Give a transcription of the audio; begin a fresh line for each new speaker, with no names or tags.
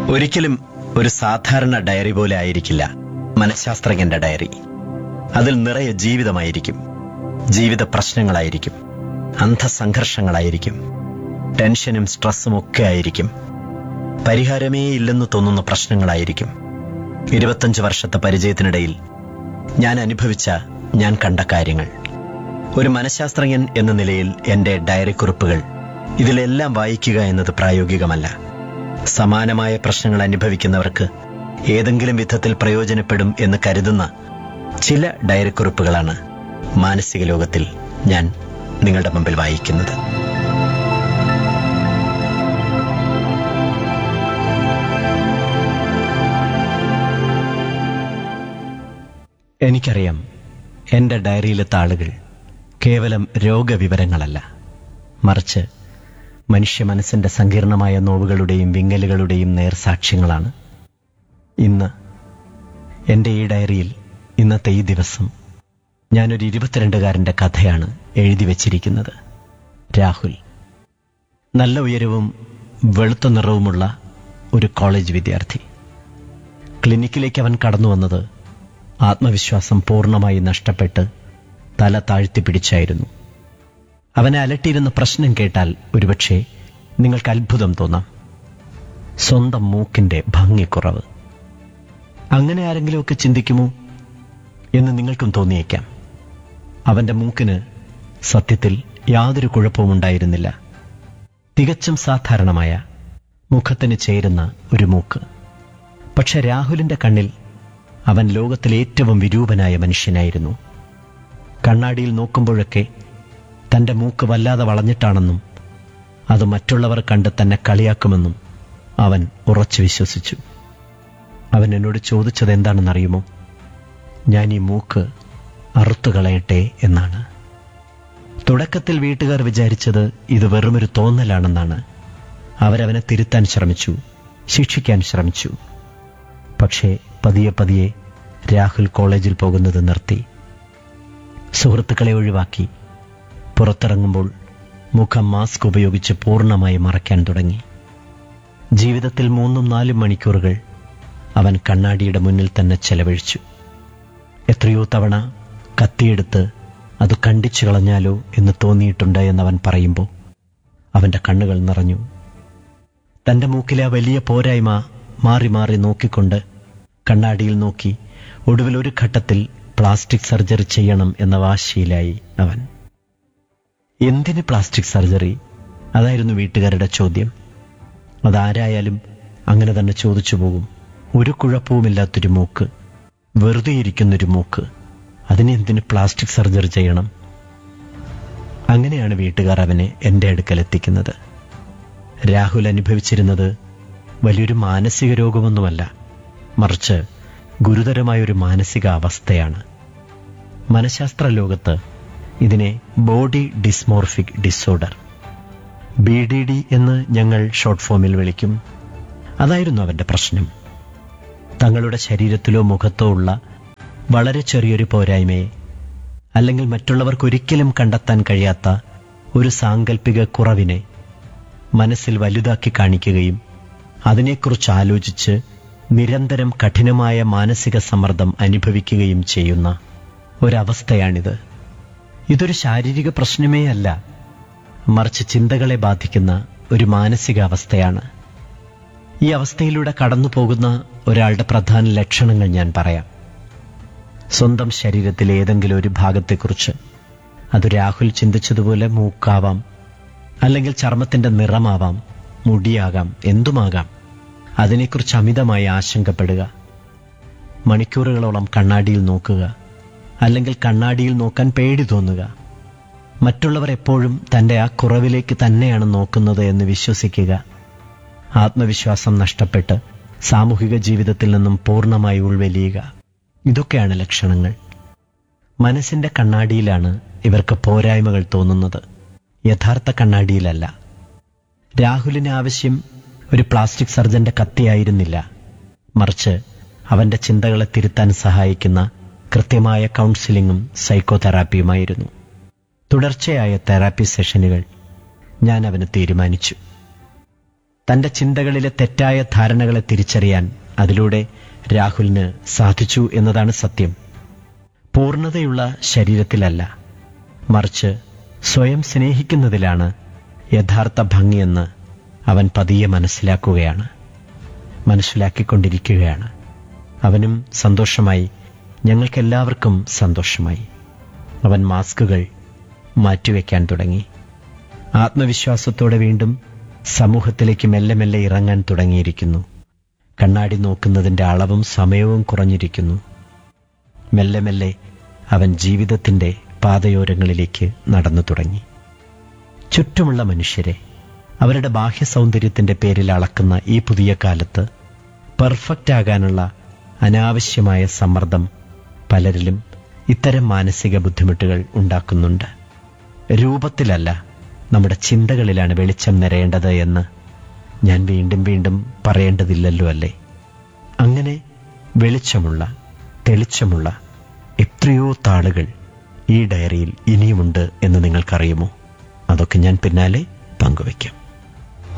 ഒരിക്കലും ഒരു സാധാരണ ഡയറി പോലെ ആയിരിക്കില്ല മനഃശാസ്ത്രജ്ഞന്റെ ഡയറി അതിൽ നിറയെ ജീവിതമായിരിക്കും ജീവിത പ്രശ്നങ്ങളായിരിക്കും അന്ധസംഘർഷങ്ങളായിരിക്കും ടെൻഷനും സ്ട്രെസ്സും ഒക്കെ ആയിരിക്കും പരിഹാരമേ ഇല്ലെന്ന് തോന്നുന്ന പ്രശ്നങ്ങളായിരിക്കും ഇരുപത്തഞ്ച് വർഷത്തെ പരിചയത്തിനിടയിൽ ഞാൻ അനുഭവിച്ച ഞാൻ കണ്ട കാര്യങ്ങൾ ഒരു മനഃശാസ്ത്രജ്ഞൻ എന്ന നിലയിൽ എന്റെ ഡയറി കുറിപ്പുകൾ ഇതിലെല്ലാം വായിക്കുക എന്നത് പ്രായോഗികമല്ല സമാനമായ പ്രശ്നങ്ങൾ അനുഭവിക്കുന്നവർക്ക് ഏതെങ്കിലും വിധത്തിൽ പ്രയോജനപ്പെടും എന്ന് കരുതുന്ന ചില ഡയറി കുറിപ്പുകളാണ് മാനസിക ലോകത്തിൽ ഞാൻ നിങ്ങളുടെ മുമ്പിൽ വായിക്കുന്നത് എനിക്കറിയാം എന്റെ ഡയറിയിലെ താളുകൾ കേവലം രോഗവിവരങ്ങളല്ല മറിച്ച് മനുഷ്യ മനസ്സിന്റെ സങ്കീർണമായ നോവുകളുടെയും വിങ്ങലുകളുടെയും നേർസാക്ഷ്യങ്ങളാണ് ഇന്ന് എന്റെ ഈ ഡയറിയിൽ ഇന്നത്തെ ഈ ദിവസം ഞാനൊരു ഇരുപത്തിരണ്ടുകാരന്റെ കഥയാണ് എഴുതി വച്ചിരിക്കുന്നത് രാഹുൽ നല്ല ഉയരവും വെളുത്ത നിറവുമുള്ള ഒരു കോളേജ് വിദ്യാർത്ഥി ക്ലിനിക്കിലേക്ക് അവൻ കടന്നു വന്നത് ആത്മവിശ്വാസം പൂർണ്ണമായി നഷ്ടപ്പെട്ട് തല താഴ്ത്തി പിടിച്ചായിരുന്നു അവനെ അലട്ടിയിരുന്ന പ്രശ്നം കേട്ടാൽ ഒരുപക്ഷെ നിങ്ങൾക്ക് അത്ഭുതം തോന്നാം സ്വന്തം മൂക്കിന്റെ ഭംഗിക്കുറവ് അങ്ങനെ ആരെങ്കിലുമൊക്കെ ചിന്തിക്കുമോ എന്ന് നിങ്ങൾക്കും തോന്നിയേക്കാം അവന്റെ മൂക്കിന് സത്യത്തിൽ യാതൊരു കുഴപ്പവും ഉണ്ടായിരുന്നില്ല തികച്ചും സാധാരണമായ മുഖത്തിന് ചേരുന്ന ഒരു മൂക്ക് പക്ഷെ രാഹുലിന്റെ കണ്ണിൽ അവൻ ലോകത്തിലെ ഏറ്റവും വിരൂപനായ മനുഷ്യനായിരുന്നു കണ്ണാടിയിൽ നോക്കുമ്പോഴൊക്കെ തന്റെ മൂക്ക് വല്ലാതെ വളഞ്ഞിട്ടാണെന്നും അത് മറ്റുള്ളവർ കണ്ട് തന്നെ കളിയാക്കുമെന്നും അവൻ ഉറച്ചു വിശ്വസിച്ചു അവൻ എന്നോട് ചോദിച്ചത് എന്താണെന്നറിയുമോ ഞാൻ ഈ മൂക്ക് അറുത്തു കളയട്ടെ എന്നാണ് തുടക്കത്തിൽ വീട്ടുകാർ വിചാരിച്ചത് ഇത് വെറുമൊരു തോന്നലാണെന്നാണ് അവരവനെ തിരുത്താൻ ശ്രമിച്ചു ശിക്ഷിക്കാൻ ശ്രമിച്ചു പക്ഷേ പതിയെ പതിയെ രാഹുൽ കോളേജിൽ പോകുന്നത് നിർത്തി സുഹൃത്തുക്കളെ ഒഴിവാക്കി പുറത്തിറങ്ങുമ്പോൾ മുഖം മാസ്ക് ഉപയോഗിച്ച് പൂർണ്ണമായി മറയ്ക്കാൻ തുടങ്ങി ജീവിതത്തിൽ മൂന്നും നാലും മണിക്കൂറുകൾ അവൻ കണ്ണാടിയുടെ മുന്നിൽ തന്നെ ചെലവഴിച്ചു എത്രയോ തവണ കത്തിയെടുത്ത് അത് കണ്ടിച്ചു കളഞ്ഞാലോ എന്ന് തോന്നിയിട്ടുണ്ട് എന്നവൻ പറയുമ്പോൾ അവന്റെ കണ്ണുകൾ നിറഞ്ഞു തന്റെ മൂക്കിലെ ആ വലിയ പോരായ്മ മാറി മാറി നോക്കിക്കൊണ്ട് കണ്ണാടിയിൽ നോക്കി ഒടുവിൽ ഒരു ഘട്ടത്തിൽ പ്ലാസ്റ്റിക് സർജറി ചെയ്യണം എന്ന വാശിയിലായി അവൻ എന്തിന് പ്ലാസ്റ്റിക് സർജറി അതായിരുന്നു വീട്ടുകാരുടെ ചോദ്യം അതാരായാലും അങ്ങനെ തന്നെ ചോദിച്ചു പോകും ഒരു കുഴപ്പവുമില്ലാത്തൊരു മൂക്ക് വെറുതെ ഇരിക്കുന്നൊരു മൂക്ക് അതിനെന്തിന് പ്ലാസ്റ്റിക് സർജറി ചെയ്യണം അങ്ങനെയാണ് വീട്ടുകാർ അവനെ എന്റെ അടുക്കൽ എത്തിക്കുന്നത് രാഹുൽ അനുഭവിച്ചിരുന്നത് വലിയൊരു മാനസിക രോഗമൊന്നുമല്ല മറിച്ച് ഗുരുതരമായ ഒരു മാനസിക അവസ്ഥയാണ് മനഃശാസ്ത്ര ലോകത്ത് ഇതിനെ body dysmorphic disorder B D D എന്ന് ഞങ്ങൾ ഷോർട്ട് ഫോമിൽ വിളിക്കും അതായിരുന്നു അവന്റെ പ്രശ്നം തങ്ങളുടെ ശരീരത്തിലോ മുഖത്തോ ഉള്ള വളരെ ചെറിയൊരു പോരായ്മയെ അല്ലെങ്കിൽ മറ്റുള്ളവർക്ക് ഒരിക്കലും കണ്ടെത്താൻ കഴിയാത്ത ഒരു സാങ്കല്പിക കുറവിനെ മനസ്സിൽ വലുതാക്കി കാണിക്കുകയും അതിനെക്കുറിച്ച് ആലോചിച്ച് നിരന്തരം കഠിനമായ മാനസിക സമ്മർദ്ദം അനുഭവിക്കുകയും ചെയ്യുന്ന ഒരവസ്ഥയാണിത് ഇതൊരു ശാരീരിക പ്രശ്നമേ അല്ല മറിച്ച് ചിന്തകളെ ബാധിക്കുന്ന ഒരു മാനസികാവസ്ഥയാണ് ഈ അവസ്ഥയിലൂടെ കടന്നു പോകുന്ന ഒരാളുടെ പ്രധാന ലക്ഷണങ്ങൾ ഞാൻ പറയാം സ്വന്തം ശരീരത്തിലെ ഏതെങ്കിലും ഒരു ഭാഗത്തെക്കുറിച്ച് അത് രാഹുൽ ചിന്തിച്ചതുപോലെ മൂക്കാവാം അല്ലെങ്കിൽ ചർമ്മത്തിന്റെ നിറമാവാം മുടിയാകാം എന്തുമാകാം അതിനെക്കുറിച്ച് അമിതമായി ആശങ്കപ്പെടുക മണിക്കൂറുകളോളം കണ്ണാടിയിൽ നോക്കുക അല്ലെങ്കിൽ കണ്ണാടിയിൽ നോക്കാൻ പേടി തോന്നുക മറ്റുള്ളവർ എപ്പോഴും തന്റെ ആ കുറവിലേക്ക് തന്നെയാണ് നോക്കുന്നത് എന്ന് വിശ്വസിക്കുക ആത്മവിശ്വാസം നഷ്ടപ്പെട്ട് സാമൂഹിക ജീവിതത്തിൽ നിന്നും പൂർണ്ണമായി ഉൾവലിയുക ഇതൊക്കെയാണ് ലക്ഷണങ്ങൾ മനസ്സിന്റെ കണ്ണാടിയിലാണ് ഇവർക്ക് പോരായ്മകൾ തോന്നുന്നത് യഥാർത്ഥ കണ്ണാടിയിലല്ല രാഹുലിന് ആവശ്യം ഒരു പ്ലാസ്റ്റിക് സർജന്റെ കത്തിയായിരുന്നില്ല മറിച്ച് അവന്റെ ചിന്തകളെ തിരുത്താൻ സഹായിക്കുന്ന കൃത്യമായ കൗൺസിലിങ്ങും സൈക്കോതെറാപ്പിയുമായിരുന്നു തുടർച്ചയായ തെറാപ്പി സെഷനുകൾ ഞാൻ അവന് തീരുമാനിച്ചു തന്റെ ചിന്തകളിലെ തെറ്റായ ധാരണകളെ തിരിച്ചറിയാൻ അതിലൂടെ രാഹുലിന് സാധിച്ചു എന്നതാണ് സത്യം പൂർണ്ണതയുള്ള ശരീരത്തിലല്ല മറിച്ച് സ്വയം സ്നേഹിക്കുന്നതിലാണ് യഥാർത്ഥ ഭംഗിയെന്ന് അവൻ പതിയെ മനസ്സിലാക്കുകയാണ് മനസ്സിലാക്കിക്കൊണ്ടിരിക്കുകയാണ് അവനും സന്തോഷമായി ഞങ്ങൾക്കെല്ലാവർക്കും സന്തോഷമായി അവൻ മാസ്കുകൾ മാറ്റിവെക്കാൻ തുടങ്ങി ആത്മവിശ്വാസത്തോടെ വീണ്ടും സമൂഹത്തിലേക്ക് മെല്ലെ മെല്ലെ ഇറങ്ങാൻ തുടങ്ങിയിരിക്കുന്നു കണ്ണാടി നോക്കുന്നതിന്റെ അളവും സമയവും കുറഞ്ഞിരിക്കുന്നു മെല്ലെ മെല്ലെ അവൻ ജീവിതത്തിന്റെ പാതയോരങ്ങളിലേക്ക് നടന്നു തുടങ്ങി ചുറ്റുമുള്ള മനുഷ്യരെ അവരുടെ ബാഹ്യ സൗന്ദര്യത്തിന്റെ പേരിൽ അളക്കുന്ന ഈ പുതിയ കാലത്ത് പെർഫെക്റ്റ് ആകാനുള്ള അനാവശ്യമായ സമ്മർദ്ദം പലരിലും ഇത്തരം മാനസിക ബുദ്ധിമുട്ടുകൾ ഉണ്ടാക്കുന്നുണ്ട് രൂപത്തിലല്ല നമ്മുടെ ചിന്തകളിലാണ് വെളിച്ചം നിറയേണ്ടത് എന്ന് ഞാൻ വീണ്ടും വീണ്ടും പറയേണ്ടതില്ലല്ലോ അല്ലേ അങ്ങനെ വെളിച്ചമുള്ള തെളിച്ചമുള്ള എത്രയോ താളുകൾ ഈ ഡയറിയിൽ ഇനിയുമുണ്ട് എന്ന് നിങ്ങൾക്കറിയുമോ അതൊക്കെ ഞാൻ പിന്നാലെ പങ്കുവയ്ക്കാം